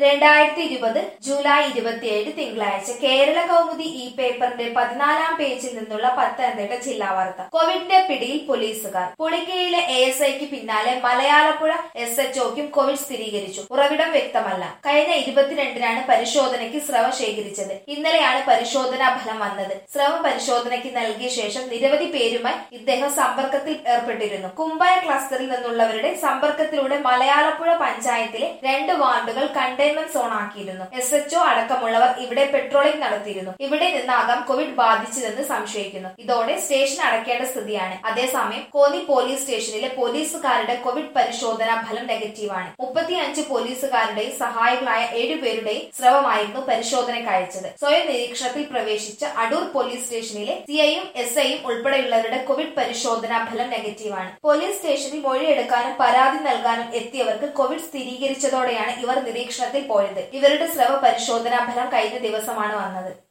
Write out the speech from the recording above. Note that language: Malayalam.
രണ്ടായിരത്തി ഇരുപത് ജൂലൈ ഇരുപത്തിയേഴ് തിങ്കളാഴ്ച കേരള കൗമുദി ഈ പേപ്പറിന്റെ പതിനാലാം പേജിൽ നിന്നുള്ള പത്തനംതിട്ട ജില്ലാ വാർത്ത കോവിഡിന്റെ പിടിയിൽ പോലീസുകാർ പുളിക്കയിലെ എ എസ് ഐക്ക് പിന്നാലെ മലയാളപ്പുഴ എസ് എച്ച് ഒക്കും കോവിഡ് സ്ഥിരീകരിച്ചു ഉറവിടം വ്യക്തമല്ല കഴിഞ്ഞ ഇരുപത്തിരണ്ടിനാണ് പരിശോധനയ്ക്ക് സ്രവം ശേഖരിച്ചത് ഇന്നലെയാണ് പരിശോധനാ ഫലം വന്നത് സ്രവം പരിശോധനയ്ക്ക് നൽകിയ ശേഷം നിരവധി പേരുമായി ഇദ്ദേഹം സമ്പർക്കത്തിൽ ഏർപ്പെട്ടിരുന്നു കുമ്പായ ക്ലസ്റ്ററിൽ നിന്നുള്ളവരുടെ സമ്പർക്കത്തിലൂടെ മലയാളപ്പുഴ പഞ്ചായത്തിലെ രണ്ട് വാർഡുകൾ കണ്ടെയ്ൻമെന്റ് സോൺ ആക്കിയിരുന്നു എസ് എച്ച്ഒ അടക്കമുള്ളവർ ഇവിടെ പെട്രോളിംഗ് നടത്തിയിരുന്നു ഇവിടെ നിന്നാകാം കോവിഡ് ബാധിച്ചതെന്ന് സംശയിക്കുന്നു ഇതോടെ സ്റ്റേഷൻ അടയ്ക്കേണ്ട സ്ഥിതിയാണ് അതേസമയം കോന്നി പോലീസ് സ്റ്റേഷനിലെ പോലീസുകാരുടെ കോവിഡ് പരിശോധനാ ഫലം നെഗറ്റീവാണ് മുപ്പത്തിയഞ്ച് പോലീസുകാരുടെയും സഹായികളായ ഏഴുപേരുടെയും സ്രവമായിരുന്നു പരിശോധനയ്ക്ക് അയച്ചത് സ്വയം നിരീക്ഷണത്തിൽ പ്രവേശിച്ച അടൂർ പോലീസ് സ്റ്റേഷനിലെ സിഐയും എസ് ഐയും ഉൾപ്പെടെയുള്ളവരുടെ കോവിഡ് പരിശോധനാ ഫലം നെഗറ്റീവാണ് പോലീസ് സ്റ്റേഷനിൽ മൊഴിയെടുക്കാനും പരാതി നൽകാനും എത്തിയവർക്ക് കോവിഡ് സ്ഥിരീകരിച്ചതോടെയാണ് ഇവർ നിരീക്ഷണത്തിൽ പോയത് ഇവരുടെ സ്രവ പരിശോധനാ ഫലം കഴിഞ്ഞ ദിവസമാണ് വന്നത്